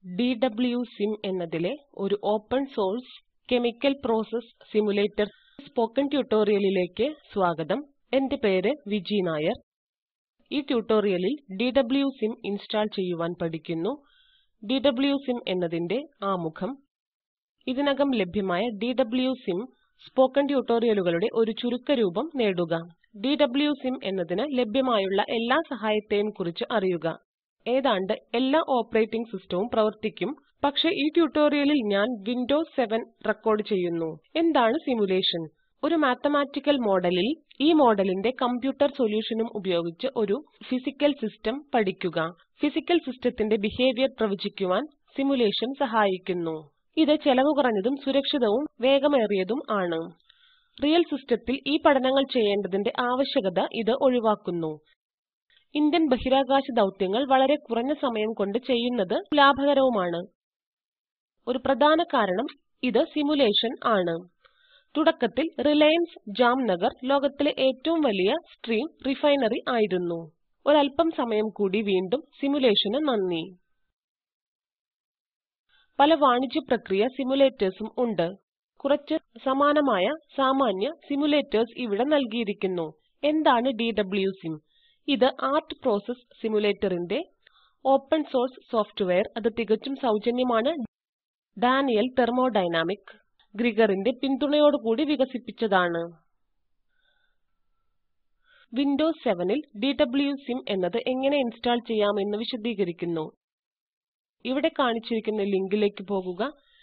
DWSIM എന്നതിലെ ഒരു open source chemical process simulator spoken ട്യൂട്ടോറിയലിലേക്ക് സ്വാഗതം എന്റെ പേര് വിജി നായർ ഈ ട്യൂട്ടോറിയലിൽ DWSIM ഇൻസ്റ്റാൾ ചെയ്യുവാൻ പഠിക്കുന്നു DWSIM എന്നതിന്റെ ആമുഖം ഇതിനകം ലഭ്യമായ DWSIM സ്പോക്കൺ ട്യൂട്ടോറിയലുകളുടെ ഒരു ചുരുക്കരൂപം നേടുക DWSIM എന്നതിന് ലഭ്യമായുള്ള എല്ലാ സഹായത്തെയും കുറിച്ച് അറിയുക ഏതാണ്ട് എല്ലാ ഓപ്പറേറ്റിംഗ് സിസ്റ്റവും പ്രവർത്തിക്കും പക്ഷേ ഈ ട്യൂട്ടോറിയലിൽ ഞാൻ വിൻഡോസ് 7 റെക്കോർഡ് ചെയ്യുന്നു എന്താണ് സിമുലേഷൻ ഒരു മാത്തമാറ്റിക്കൽ മോഡലിൽ ഈ മോഡലിന്റെ കമ്പ്യൂട്ടർ സൊല്യൂഷനും ഉപയോഗിച്ച് ഒരു ഫിസിക്കൽ സിസ്റ്റം പഠിക്കുക ഫിസിക്കൽ സിസ്റ്റത്തിന്റെ ബിഹേവിയർ പ്രവചിക്കുവാൻ സിമുലേഷൻ സഹായിക്കുന്നു ഇത് ചെലവ് കുറഞ്ഞതും സുരക്ഷിതവും വേഗമേറിയതും ആണ് റിയൽ സിസ്റ്റത്തിൽ ഈ പഠനങ്ങൾ ചെയ്യേണ്ടതിന്റെ ആവശ്യകത ഇത് ഒഴിവാക്കുന്നു ഇന്ത്യൻ ബഹിരാകാശ ദൗത്യങ്ങൾ വളരെ കുറഞ്ഞ സമയം കൊണ്ട് ചെയ്യുന്നത് ലാഭകരവുമാണ് ഒരു പ്രധാന കാരണം ഇത് സിമുലേഷൻ ആണ് തുടക്കത്തിൽ റിലയൻസ് ജാംനഗർ ലോകത്തിലെ ഏറ്റവും വലിയ സ്ട്രീം റിഫൈനറി ആയിരുന്നു ഒരൽപ്പം സമയം കൂടി വീണ്ടും സിമുലേഷന് നന്ദി പല വാണിജ്യ പ്രക്രിയ സിമുലേറ്റേഴ്സും ഉണ്ട് കുറച്ച് സമാനമായ സാമാന്യ സിമുലേറ്റേഴ്സ് ഇവിടെ നൽകിയിരിക്കുന്നു എന്താണ് DWSIM ഇത് ആർട്ട് പ്രോസസ് സിമുലേറ്ററിന്റെ ഓപ്പൺ സോഴ്സ് സോഫ്റ്റ്വെയർ അത് തികച്ചും സൗജന്യമാണ് ഡാനിയൽ തെർമോഡൈനാമിക് ഗ്രിഗറിന്റെ പിന്തുണയോടുകൂടി വികസിപ്പിച്ചതാണ് വിൻഡോസ് 7 ൽ DWSIM എന്നത് എങ്ങനെ ഇൻസ്റ്റാൾ ചെയ്യാമെന്ന് വിശദീകരിക്കുന്നു ഇവിടെ കാണിച്ചിരിക്കുന്ന ലിങ്കിലേക്ക് പോകുക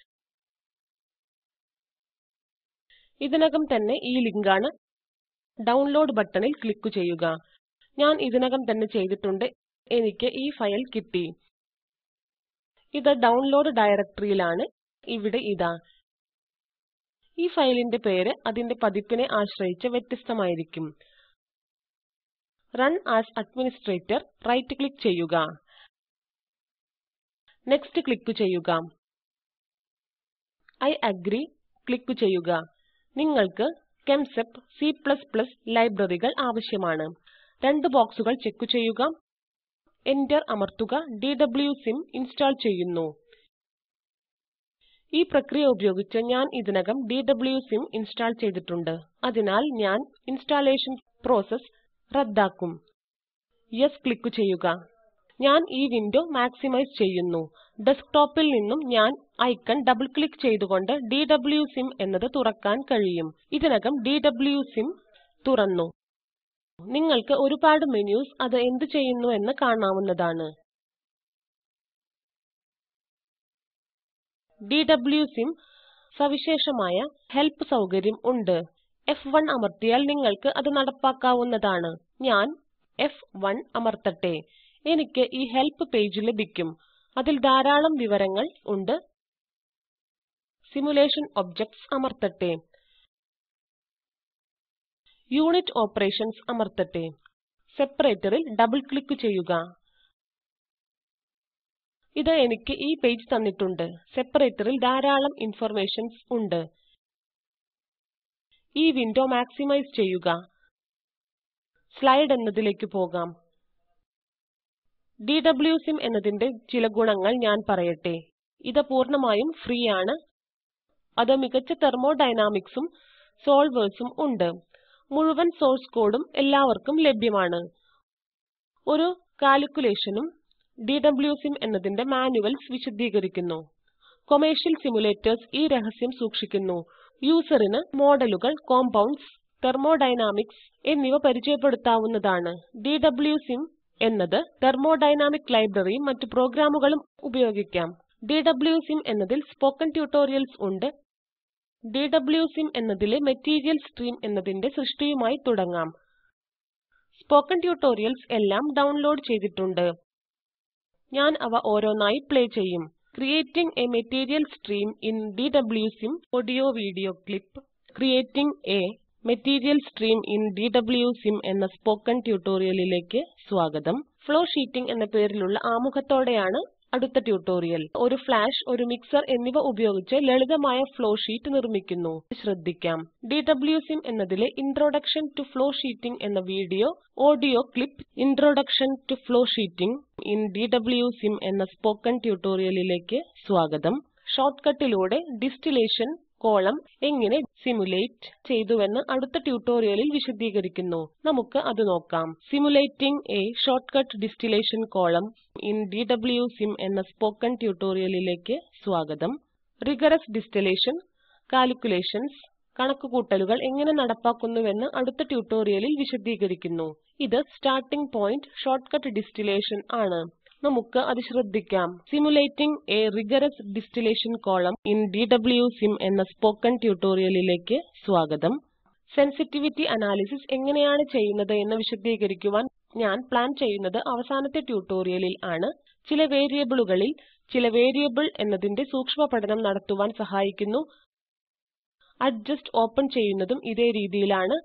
ഇതിനകം തന്നെ ഈ ലിങ്കാണ് ഡൗൺലോഡ് ബട്ടണിൽ ക്ലിക്ക് ചെയ്യുക ഞാൻ ഇതിനകം തന്നെ ചെയ്തിട്ടുണ്ട് എനിക്ക് ഈ ഫയൽ കിട്ടി ഇത് ഡൗൺലോഡ് ഡയറക്ടറിയിലാണ് ഇവിടെ ഇതാ ഈ ഫയലിന്റെ പേര് അതിന്റെ പതിപ്പിനെ ആശ്രയിച്ച് വ്യത്യസ്തമായിരിക്കും run as administrator right click ചെയ്യുക നെക്സ്റ്റ് ക്ലിക്ക് ചെയ്യുക I agree ക്ലിക്ക് ചെയ്യുക നിങ്ങൾക്ക് കെംസെപ്പ് C ലൈബ്രറികൾ ആവശ്യമാണ് രണ്ട് ബോക്സുകൾ ചെക്ക് ചെയ്യുക എന്റർ അമർത്തുക DWSIM ഇൻസ്റ്റാൾ ചെയ്യുന്നു ഈ പ്രക്രിയ ഉപയോഗിച്ച് ഞാൻ ഇതിനകം DWSIM ഇൻസ്റ്റാൾ ചെയ്തിട്ടുണ്ട് അതിനാൽ ഞാൻ ഇൻസ്റ്റാളേഷൻ പ്രോസസ് റദ്ദാക്കും യെസ് ക്ലിക്ക് ചെയ്യുക ഞാൻ ഈ വിൻഡോ മാക്സിമൈസ് ചെയ്യുന്നു ഡെസ്ക്ടോപ്പിൽ നിന്നും ഞാൻ ഐക്കൺ ഡബിൾ ക്ലിക്ക് ചെയ്തുകൊണ്ട് DWSIM എന്നത് തുറക്കാൻ കഴിയും ഇതിനകം DWSIM തുറന്നു നിങ്ങൾക്ക് ഒരുപാട് മെനുസ് അത് എന്ത് ചെയ്യുന്നുവെന്ന് കാണാവുന്നതാണ് DWSIM സവിശേഷമായ ഹെൽപ്പ് സൗകര്യം ഉണ്ട് F1 അമർത്തിയാൽ നിങ്ങൾക്ക് അത് നടപ്പാക്കാവുന്നതാണ് ഞാൻ F1 അമർത്തട്ടെ എനിക്ക് ഈ ഹെൽപ്പ് പേജ് ലഭിക്കും അതിൽ ധാരാളം വിവരങ്ങൾ ഉണ്ട് സിമുലേഷൻ ഒബ്ജക്റ്റ്സ് അമർത്തട്ടെ യൂണിറ്റ് ഓപ്പറേഷൻസ് അമർത്തട്ടെ സെപ്പറേറ്ററിൽ ഡബിൾ ക്ലിക്ക് ചെയ്യുക ഇത് എനിക്ക് ഈ പേജ് തന്നിട്ടുണ്ട് സെപ്പറേറ്ററിൽ ധാരാളം ഇൻഫർമേഷൻസ് ഉണ്ട് ഈ വിൻഡോ മാക്സിമൈസ് ചെയ്യുക സ്ലൈഡ് എന്നതിലേക്ക് പോകാം DWSIM എന്നതിന്റെ ചില ഗുണങ്ങൾ ഞാൻ പറയട്ടെ ഇത് പൂർണ്ണമായും ഫ്രീ ആണ് അത് മികച്ച തെർമോഡൈനാമിക്സും സോൾവേഴ്സും ഉണ്ട് മുഴുവൻ സോഴ്സ് കോഡും എല്ലാവർക്കും ലഭ്യമാണ് ഒരു കാൽക്കുലേഷനും DWSIM എന്നതിന്റെ മാനുവൽസ് വിശദീകരിക്കുന്നു കൊമേഴ്ഷ്യൽ സിമുലേറ്റേഴ്സ് ഈ രഹസ്യം സൂക്ഷിക്കുന്നു യൂസറിന് മോഡലുകൾ കോമ്പൌണ്ട്സ് തെർമോഡൈനാമിക്സ് എന്നിവ പരിചയപ്പെടുത്താവുന്നതാണ് DWSIM എന്നത് തെർമോഡൈനാമിക് ലൈബ്രറിയും മറ്റ് പ്രോഗ്രാമുകളും ഉപയോഗിക്കാം DWSIM എന്നതിൽ സ്പോക്കൻ ട്യൂട്ടോറിയൽസ് ഉണ്ട് DWSIM എന്നതിലെ മെറ്റീരിയൽ സ്ട്രീം എന്നതിന്റെ സൃഷ്ടിയുമായി തുടങ്ങാം സ്പോക്കൻ ട്യൂട്ടോറിയൽസ് എല്ലാം ഡൗൺലോഡ് ചെയ്തിട്ടുണ്ട് ഞാൻ അവ ഓരോന്നായി പ്ലേ ചെയ്യും creating a material stream in DWSIM audio video clip creating a material stream in DWSIM എന്ന സ്പോക്കൻ ട്യൂട്ടോറിയലിലേക്ക് സ്വാഗതം ഫ്ലോ ഷീറ്റിംഗ് എന്ന പേരിലുള്ള ആമുഖത്തോടെയാണ് അടുത്ത ട്യൂട്ടോറിയൽ ഒരു ഫ്ലാഷ്, ഒരു മിക്സർ എന്നിവ ഉപയോഗിച്ച് ലളിതമായ ഫ്ലോ ഷീറ്റ് നിർമ്മിക്കുന്നു. ശ്രദ്ധിക്കാം DWSIM എന്നതിലെ ഇൻട്രൊഡക്ഷൻ ടു ഫ്ലോ ഷീറ്റിംഗ് എന്ന video audio clip introduction to flow sheeting in DWSIM എന്ന സ്പോക്കൻ ട്യൂട്ടോറിയലിലേക്ക് സ്വാഗതം. ഷോർട്ട്കട്ടിലൂടെ ഡിസ്റ്റിലേഷൻ കോളം എങ്ങനെ സിമുലേറ്റ് ചെയ്തുവെന്ന് അടുത്ത ട്യൂട്ടോറിയലിൽ വിശദീകരിക്കുന്നു. നമുക്ക് അത് നോക്കാം. Simulating a shortcut distillation column in DWSIM എന്ന സ്പോക്കൻ ട്യൂട്ടോറിയലിലേക്ക് സ്വാഗതം. റിഗറസ് ഡിസ്റ്റിലേഷൻ കാൽക്കുലേഷൻസ് കണക്കുകൂട്ടലുകൾ എങ്ങനെ നടപ്പാക്കുന്നുവെന്ന് അടുത്ത ട്യൂട്ടോറിയലിൽ വിശദീകരിക്കുന്നു. ഇത് സ്റ്റാർട്ടിംഗ് പോയിന്റ് ഷോർട്ട്കട്ട് ഡിസ്റ്റിലേഷൻ ആണ്. നമുക്ക് അത് ശ്രദ്ധിക്കാം. Simulating a rigorous distillation column in DWSIM എന്ന സ്പോക്കൻ ട്യൂട്ടോറിയലിലേക്ക് സ്വാഗതം. സെൻസിറ്റിവിറ്റി അനാലിസിസ് എങ്ങനെയാണ് ചെയ്യുന്നത് എന്ന് വിശദീകരിക്കുവാൻ ഞാൻ പ്ലാൻ ചെയ്യുന്നത് അവസാനത്തെ ട്യൂട്ടോറിയലിൽ ആണ്. ചില വേരിയബിളുകളിൽ ചില വേരിയബിൾ എന്നതിന്റെ സൂക്ഷ്മപഠനം നടത്തുവാൻ സഹായിക്കുന്നു. അഡ്ജസ്റ്റ് ഓപ്പൺ ചെയ്യുന്നതും ഇതേ രീതിയിലാണ്.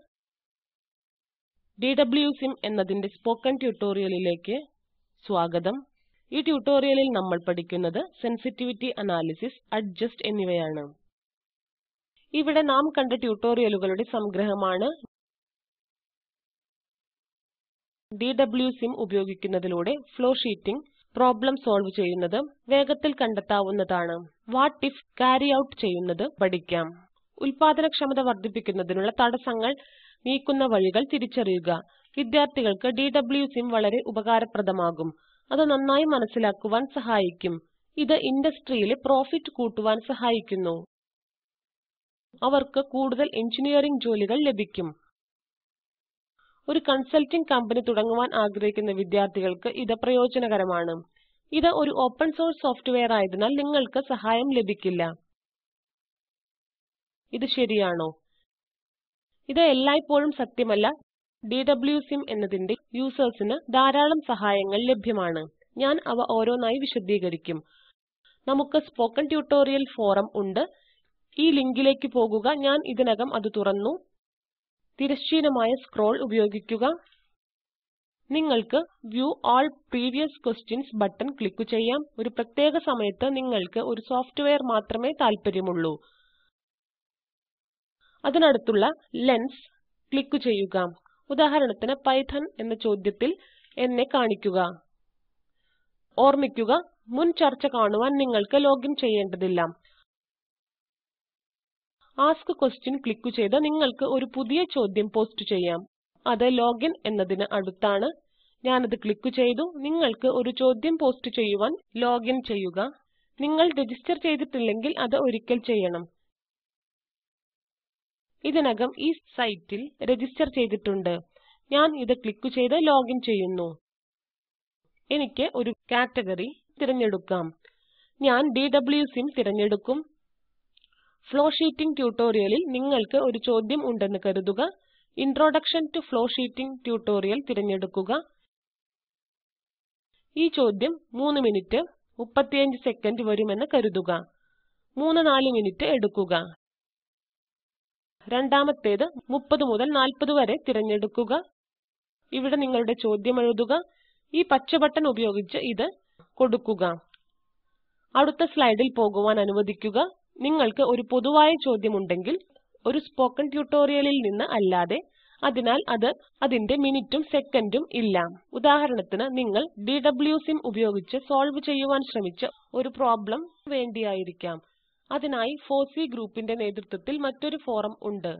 DWSIM എന്നതിന്റെ സ്പോക്കൻ ട്യൂട്ടോറിയലിലേക്ക് സ്വാഗതം. ഈ ട്യൂട്ടോറിയലിൽ നമ്മൾ പഠിക്കുന്നത് സെൻസിറ്റിവിറ്റി അനാലിസിസ്, അഡ്ജസ്റ്റ് എന്നിവയാണ്. ഇവിടെ നാം കണ്ട ട്യൂട്ടോറിയലുകളുടെ സംഗ്രഹമാണ് DWSIM ഉപയോഗിക്കുന്നതിലൂടെ ഫ്ലോ ഷീറ്റിംഗ് പ്രോബ്ലം സോൾവ് ചെയ്യുന്നത് വേഗത്തിൽ കണ്ടെത്താവുന്നതാണ്. വാട്ട് ഇഫ് കാരി ഔട്ട് ചെയ്യുന്നത് പഠിക്കാം. ഉൽപാദനക്ഷമത വർദ്ധിപ്പിക്കുന്നതിനുള്ള തടസ്സങ്ങൾ നീക്കുന്ന വഴികൾ തിരിച്ചറിയുക. വിദ്യാർത്ഥികൾക്ക് DWSIM വളരെ ഉപകാരപ്രദമാകും. അത് നന്നായി മനസ്സിലാക്കുവാൻ സഹായിക്കും. ഇത് ഇൻഡസ്ട്രിയിലെ പ്രോഫിറ്റ് കൂട്ടുവാൻ സഹായിക്കുന്നു. അവർക്ക് കൂടുതൽ എഞ്ചിനീയറിംഗ് ജോലികൾ ലഭിക്കും. ഒരു കൺസൾട്ടിംഗ് കമ്പനി തുടങ്ങുവാൻ ആഗ്രഹിക്കുന്ന വിദ്യാർത്ഥികൾക്ക് ഇത് പ്രയോജനകരമാണ്. ഇത് ഒരു ഓപ്പൺ സോഴ്സ് സോഫ്റ്റ്വെയർ ആയതിനാൽ നിങ്ങൾക്ക് സഹായം ലഭിക്കില്ല. ഇത് ശരിയാണോ? ഇത് എല്ലായ്പ്പോഴും സത്യമല്ല. DWSIM എന്നതിന്റെ യൂസേഴ്സിന് ധാരാളം സഹായങ്ങൾ ലഭ്യമാണ്. ഞാൻ അവ ഓരോന്നായി വിശദീകരിക്കും. നമുക്ക് സ്പോക്കൻ ട്യൂട്ടോറിയൽ ഫോറം ഉണ്ട്. ഈ ലിങ്കിലേക്ക് പോകുക. ഞാൻ ഇതിനകം അത് തുറന്നു. തിരശ്ചീനമായ സ്ക്രോൾ ഉപയോഗിക്കുക. നിങ്ങൾക്ക് view all previous questions button ക്ലിക്കുചെയ്യാം. ഒരു പ്രത്യേക സമയത്ത് നിങ്ങൾക്ക് ഒരു സോഫ്റ്റ്വെയർ മാത്രമേ താൽപ്പര്യമുള്ളൂ. അതിനടുത്തുള്ള ലെൻസ് ക്ലിക്കുചെയ്യുക. ഉദാഹരണത്തിന് പൈത്തൺ എന്ന ചോദ്യത്തിൽ എന്നെ കാണിക്കുക. ഓർമ്മിക്കുക മുൻ ചർച്ച കാണുവാൻ നിങ്ങൾക്ക് ലോഗിൻ ചെയ്യേണ്ടതില്ല. ആസ്ക് ക്വെഷൻ ക്ലിക്കുചെയ്ത് നിങ്ങൾക്ക് ഒരു പുതിയ ചോദ്യം പോസ്റ്റ് ചെയ്യാം. അത് ലോഗിൻ എന്നതിന് അടുത്താണ്. ഞാനത് ക്ലിക്കുചെയ്തു. നിങ്ങൾക്ക് ഒരു ചോദ്യം പോസ്റ്റ് ചെയ്യുവാൻ ലോഗിൻ ചെയ്യുക. നിങ്ങൾ രജിസ്റ്റർ ചെയ്തിട്ടില്ലെങ്കിൽ അത് ഒരിക്കൽ ചെയ്യണം. ഇതിനകം ഈ സൈറ്റിൽ രജിസ്റ്റർ ചെയ്തിട്ടുണ്ട്. ഞാൻ ഇത് ക്ലിക്കുചെയ്ത് ലോഗിൻ ചെയ്യുന്നു. എനിക്ക് ഒരു കാറ്റഗറി തിരഞ്ഞെടുക്കാം. ഞാൻ DWSIM തിരഞ്ഞെടുക്കും. ഫ്ലോ ഷീറ്റിംഗ് ട്യൂട്ടോറിയലിൽ നിങ്ങൾക്ക് ഒരു ചോദ്യം ഉണ്ടെന്ന് കരുതുക. Introduction to flow sheeting tutorial തിരഞ്ഞെടുക്കുക. ഈ ചോദ്യം 3 മിനിറ്റ് 35 സെക്കൻഡ് വരുമെന്ന് കരുതുക. 3-4 മിനിറ്റ് എടുക്കുക. രണ്ടാമത്തേത് 30 മുതൽ 40 വരെ തിരഞ്ഞെടുക്കുക. ഇവിടെ നിങ്ങളുടെ ചോദ്യം എഴുതുക. ഈ പച്ച ബട്ടൺ ഉപയോഗിച്ച് ഇത് കൊടുക്കുക. അടുത്ത സ്ലൈഡിൽ പോകുവാൻ അനുവദിക്കുക. നിങ്ങൾക്ക് ഒരു പൊതുവായ ചോദ്യം ഉണ്ടെങ്കിൽ ഒരു സ്പോക്കൻ ട്യൂട്ടോറിയലിൽ നിന്ന് അല്ലാതെ അതിനാൽ അത് അതിന്റെ മിനിറ്റും സെക്കൻഡും ഇല്ല. ഉദാഹരണത്തിന് നിങ്ങൾ DWSIM ഉപയോഗിച്ച് സോൾവ് ചെയ്യുവാൻ ശ്രമിച്ച ഒരു പ്രോബ്ലം വേണ്ടിയായിരിക്കാം. അതിനായി ഫോസി ഗ്രൂപ്പിന്റെ നേതൃത്വത്തിൽ മറ്റൊരു ഫോറം ഉണ്ട്.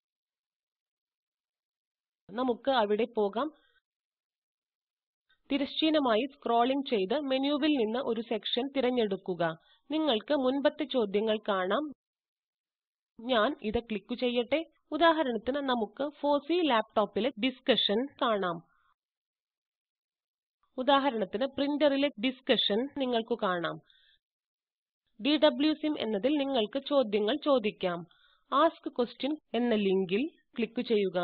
നമുക്ക് അവിടെ പോകാം. തിരശ്ചീനമായി സ്ക്രോളിംഗ് ചെയ്ത് മെനുവിൽ നിന്ന് ഒരു സെക്ഷൻ തിരഞ്ഞെടുക്കുക. നിങ്ങൾക്ക് മുൻപത്തെ ചോദ്യങ്ങൾ കാണാം. ഞാൻ ഇത് ക്ലിക്കുചെയ്യട്ടെ. ഉദാഹരണത്തിന് നമുക്ക് ഫോസി ലാപ്ടോപ്പിലെ ഡിസ്കഷൻ കാണാം. ഉദാഹരണത്തിന് പ്രിന്ററിലെ ഡിസ്കഷൻ നിങ്ങൾക്ക് കാണാം. DWSIM എന്നതിൽ നിങ്ങൾക്ക് ചോദ്യങ്ങൾ ചോദിക്കാം. ആസ്ക് ക്വെഷൻ എന്ന ലിങ്കിൽ ക്ലിക്കുചെയ്യുക.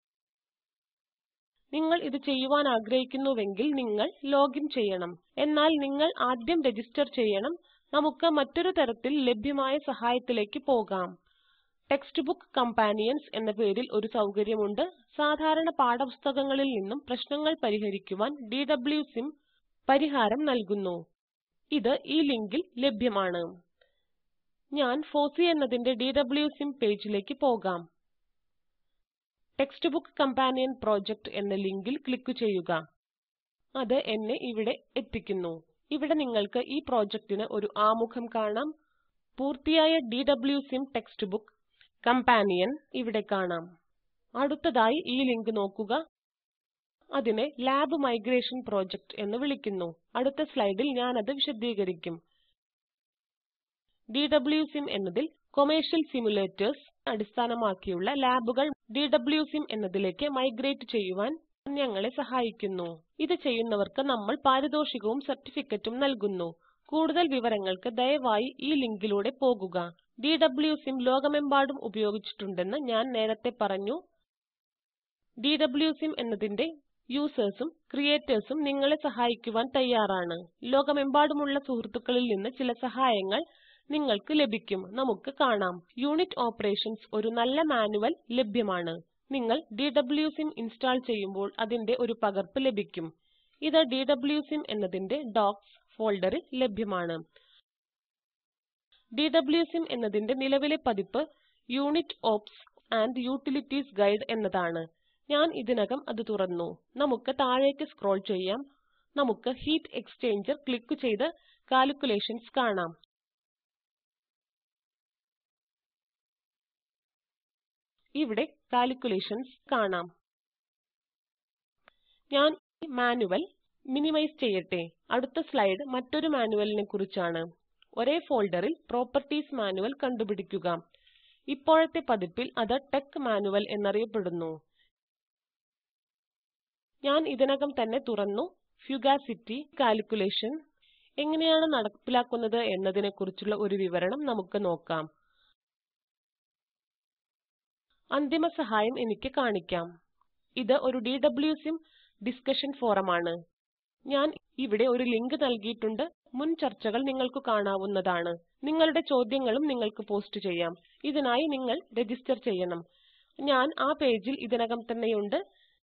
നിങ്ങൾ ഇത് ചെയ്യുവാൻ ആഗ്രഹിക്കുന്നുവെങ്കിൽ നിങ്ങൾ ലോഗിൻ ചെയ്യണം. എന്നാൽ നിങ്ങൾ ആദ്യം രജിസ്റ്റർ ചെയ്യണം. നമുക്ക് മറ്റൊരു തരത്തിൽ ലഭ്യമായ സഹായത്തിലേക്ക് പോകാം. ടെക്സ്റ്റ് ബുക്ക് കമ്പാനിയൻസ് എന്ന പേരിൽ ഒരു സൗകര്യമുണ്ട്. സാധാരണ പാഠപുസ്തകങ്ങളിൽ നിന്നും പ്രശ്നങ്ങൾ പരിഹരിക്കുവാൻ DWSIM പരിഹാരം നൽകുന്നു. ഇത് ഈ ലിങ്കിൽ ലഭ്യമാണ് ഞാൻ ഫോസി എന്നതിന്റെ DWSIM പേജിലേക്ക് പോകാം ടെക്സ്റ്റ് ബുക്ക് കമ്പാനിയൻ പ്രൊജക്ട് എന്ന ലിങ്കിൽ ക്ലിക്ക് ചെയ്യുക അത് എന്നെ ഇവിടെ എത്തിക്കുന്നു ഇവിടെ നിങ്ങൾക്ക് ഈ പ്രൊജക്റ്റിന് ഒരു ആമുഖം കാണാം പൂർത്തിയായ DWSIM ടെക്സ്റ്റ് ബുക്ക് കമ്പാനിയൻ ഇവിടെ കാണാം അടുത്തതായി ഈ ലിങ്ക് നോക്കുക അതിനെ ലാബ് മൈഗ്രേഷൻ പ്രൊജക്ട് എന്ന് വിളിക്കുന്നു അടുത്ത സ്ലൈഡിൽ ഞാൻ അത് വിശദീകരിക്കും DWSIM എന്നതിൽ കൊമേഴ്ഷ്യൽ സിമുലേറ്റർസ് അടിസ്ഥാനമാക്കിയുള്ള ലാബുകൾ DWSIM എന്നതിലേക്ക് മൈഗ്രേറ്റ് ചെയ്യുവാൻ ഞങ്ങളെ സഹായിക്കുന്നു ഇത് ചെയ്യുന്നവർക്ക് നമ്മൾ പാരിതോഷികവും സർട്ടിഫിക്കറ്റും നൽകുന്നു കൂടുതൽ വിവരങ്ങൾക്ക് ദയവായി ഈ ലിങ്കിലൂടെ പോകുക DWSIM ലോകമെമ്പാടും ഉപയോഗിച്ചിട്ടുണ്ടെന്ന് ഞാൻ നേരത്തെ പറഞ്ഞു DWSIM എന്നതിന്റെ യൂസേഴ്സും ക്രിയേറ്റേഴ്സും നിങ്ങളെ സഹായിക്കുവാൻ തയ്യാറാണ് ലോകമെമ്പാടുമുള്ള സുഹൃത്തുക്കളിൽ നിന്ന് ചില സഹായങ്ങൾ നിങ്ങൾക്ക് ലഭിക്കും നമുക്ക് കാണാം യൂണിറ്റ് ഓപ്പറേഷൻസ് ഒരു നല്ല മാനുവൽ ലഭ്യമാണ് നിങ്ങൾ DWSIM ഇൻസ്റ്റാൾ ചെയ്യുമ്പോൾ അതിന്റെ ഒരു പകർപ്പ് ലഭിക്കും ഇത് DWSIM എന്നതിന്റെ ഡോക്സ് ഫോൾഡറിൽ ലഭ്യമാണ് DWSIM എന്നതിന്റെ നിലവിലെ പതിപ്പ് unit ops and utilities guide എന്നതാണ് ഞാൻ ഇതിനകം അത് തുറന്നു നമുക്ക് താഴേക്ക് സ്ക്രോൾ ചെയ്യാം നമുക്ക് ഹീറ്റ് എക്സ്ചേഞ്ചർ ക്ലിക്ക് ചെയ്ത് കാൽക്കുലേഷൻസ് കാണാം ഇവിടെ കാൽക്കുലേഷൻസ് കാണാം ഞാൻ ഈ മാനുവൽ മിനിമൈസ് ചെയ്യട്ടെ അടുത്ത സ്ലൈഡ് മറ്റൊരു മാനുവലിനെ കുറിച്ചാണ് ഒരേ ഫോൾഡറിൽ പ്രോപ്പർട്ടീസ് മാനുവൽ കണ്ടുപിടിക്കുക ഇപ്പോഴത്തെ പതിപ്പിൽ അത് ടെക് മാനുവൽ എന്നറിയപ്പെടുന്നു ഞാൻ ഇതിനകം തന്നെ തുറന്നു ഫ്യൂഗാസിറ്റി കാൽക്കുലേഷൻ എങ്ങനെയാണ് നടപ്പിലാക്കുന്നത് എന്നതിനെക്കുറിച്ചുള്ള ഒരു വിവരണം നമുക്ക് നോക്കാം അന്തിമ സഹായം എനിക്ക് കാണിക്കാം ഇത് ഒരു DWSIM ഡിസ്കഷൻ ഫോറമാണ് ഞാൻ ഇവിടെ ഒരു ലിങ്ക് നൽകിയിട്ടുണ്ട് മുൻ ചർച്ചകൾ നിങ്ങൾക്ക് കാണാവുന്നതാണ് നിങ്ങളുടെ ചോദ്യങ്ങളും നിങ്ങൾക്ക് പോസ്റ്റ് ചെയ്യാം ഇതിനായി നിങ്ങൾ രജിസ്റ്റർ ചെയ്യണം ഞാൻ ആ പേജിൽ ഇതിനകം തന്നെയുണ്ട്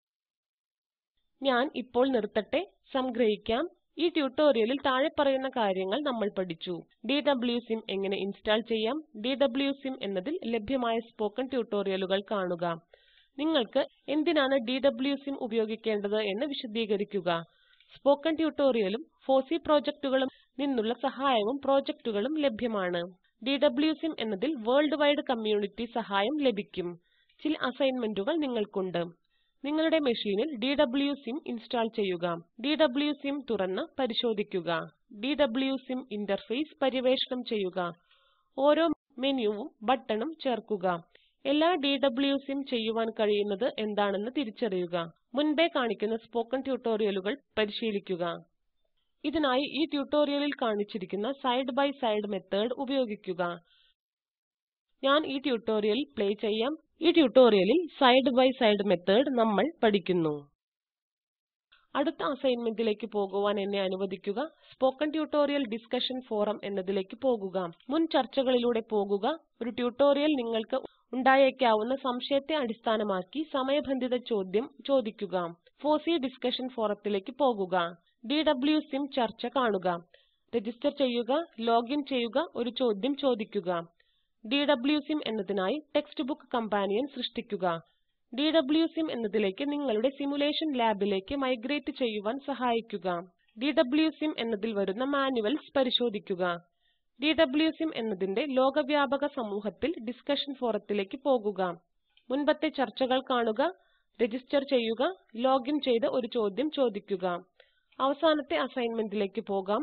ഞാൻ ഇപ്പോൾ നിർത്തട്ടെ സംഗ്രഹിക്കാം ഈ ട്യൂട്ടോറിയലിൽ താഴെ പറയുന്ന കാര്യങ്ങൾ നമ്മൾ പഠിച്ചു DWSIM എങ്ങനെ ഇൻസ്റ്റാൾ ചെയ്യാം DWSIM എന്നതിൽ ലഭ്യമായ സ്പോക്കൻ ട്യൂട്ടോറിയലുകൾ കാണുക നിങ്ങൾക്ക് എന്തിനാണ് DWSIM ഉപയോഗിക്കേണ്ടത് എന്ന് വിശദീകരിക്കുക സ്പോക്കൻ ട്യൂട്ടോറിയലും ഫോസി പ്രൊജക്റ്റുകളും നിന്നുള്ള സഹായവും പ്രൊജക്റ്റുകളും ലഭ്യമാണ് DWSIM എന്നതിൽ വേൾഡ് വൈഡ് കമ്മ്യൂണിറ്റി സഹായം ലഭിക്കും ചില അസൈൻമെന്റുകൾ നിങ്ങൾക്കുണ്ട് നിങ്ങളുടെ മെഷീനിൽ DWSIM ഇൻസ്റ്റാൾ ചെയ്യുക DWSIM തുറന്ന് പരിശോധിക്കുക DWSIM ഇന്റർഫേസ് പര്യവേക്ഷണം ചെയ്യുക ഓരോ മെനുവും ബട്ടണും ചേർക്കുക എല്ലാ DWSIM ചെയ്യുവാൻ കഴിയുന്നത് എന്താണെന്ന് തിരിച്ചറിയുക മുൻപേ കാണിക്കുന്ന സ്പോക്കൻ ട്യൂട്ടോറിയലുകൾ പരിശീലിക്കുക ഇതിനായി ഈ ട്യൂട്ടോറിയലിൽ കാണിച്ചിരിക്കുന്ന സൈഡ് ബൈ സൈഡ് മെത്തോട് ഉപയോഗിക്കുക ഞാൻ ഈ ട്യൂട്ടോറിയൽ പ്ലേ ചെയ്യാം ഈ ട്യൂട്ടോറിയലിൽ സൈഡ് ബൈ സൈഡ് മെത്തോട് നമ്മൾ പഠിക്കുന്നു അടുത്ത അസൈൻമെന്റിലേക്ക് പോകുവാൻ എന്നെ അനുവദിക്കുക സ്പോക്കൻ ട്യൂട്ടോറിയൽ ഡിസ്കഷൻ ഫോറം എന്നതിലേക്ക് പോകുക മുൻ ചർച്ചകളിലൂടെ പോകുക ഒരു ട്യൂട്ടോറിയൽ നിങ്ങൾക്ക് ഉണ്ടായേക്കാവുന്ന സംശയത്തെ അടിസ്ഥാനമാക്കി സമയബന്ധിത ചോദ്യം ചോദിക്കുക ഫോസി ഡിസ്കഷൻ ഫോറത്തിലേക്ക് പോകുക DWSIM ചർച്ച കാണുക രജിസ്റ്റർ ചെയ്യുക ലോഗിൻ ചെയ്യുക ഒരു ചോദ്യം ചോദിക്കുക DWSIM എന്നതിനായി ടെക്സ്റ്റ് ബുക്ക് കമ്പാനിയൻ സൃഷ്ടിക്കുക DWSIM എന്നതിലേക്ക് നിങ്ങളുടെ സിമുലേഷൻ ലാബിലേക്ക് മൈഗ്രേറ്റ് ചെയ്യുവാൻ സഹായിക്കുക DWSIM എന്നതിൽ വരുന്ന മാനുവൽസ് പരിശോധിക്കുക DWSIM എന്നതിന്റെ ലോകവ്യാപക സമൂഹത്തിൽ ഡിസ്കഷൻ ഫോറത്തിലേക്ക് പോകുക മുൻപത്തെ ചർച്ചകൾ കാണുക രജിസ്റ്റർ ചെയ്യുക ലോഗിൻ ചെയ്ത് ഒരു ചോദ്യം ചോദിക്കുക അവസാനത്തെ അസൈൻമെന്റിലേക്ക് പോകാം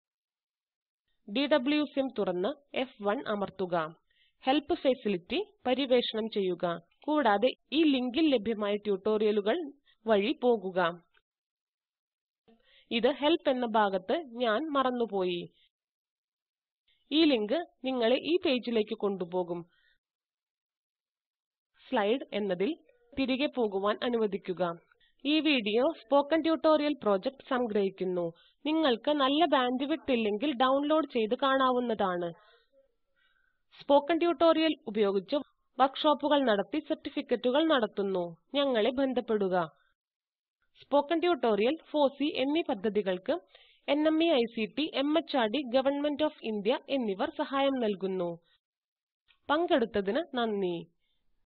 DWSIM തുറന്ന് F1 അമർത്തുക ഹെൽപ്പ് ഫെസിലിറ്റി പര്യവേക്ഷണം ചെയ്യുക കൂടാതെ ഈ ലിങ്കിൽ ലഭ്യമായ ട്യൂട്ടോറിയലുകൾ വഴി പോകുക ഇത് ഹെൽപ്പ് എന്ന ഭാഗത്ത് ഞാൻ മറന്നുപോയി ഈ ലിങ്ക് നിങ്ങളെ ഈ പേജിലേക്ക് കൊണ്ടുപോകും സ്ലൈഡ് എന്നതിൽ തിരികെ പോകുവാൻ അനുവദിക്കുക ഈ വീഡിയോ സ്പോക്കൻ ട്യൂട്ടോറിയൽ പ്രൊജക്ട് സംഗ്രഹിക്കുന്നു നിങ്ങൾക്ക് നല്ല ബാൻഡ്വിഡ്ത്ത് ഇല്ലെങ്കിൽ ഡൗൺലോഡ് ചെയ്ത് കാണാവുന്നതാണ് സ്പോക്കൻ ട്യൂട്ടോറിയൽ ഉപയോഗിച്ച് വർക്ക്ഷോപ്പുകൾ നടത്തി സർട്ടിഫിക്കറ്റുകൾ നടത്തുന്നു ഞങ്ങളെ ബന്ധപ്പെടുക സ്പോക്കൻ ട്യൂട്ടോറിയൽ ഫോസി എന്നീ പദ്ധതികൾക്ക് NMEICT MHRD government of India എന്നിവർ സഹായം നൽകുന്നു പങ്കെടുത്തതിന് നന്ദി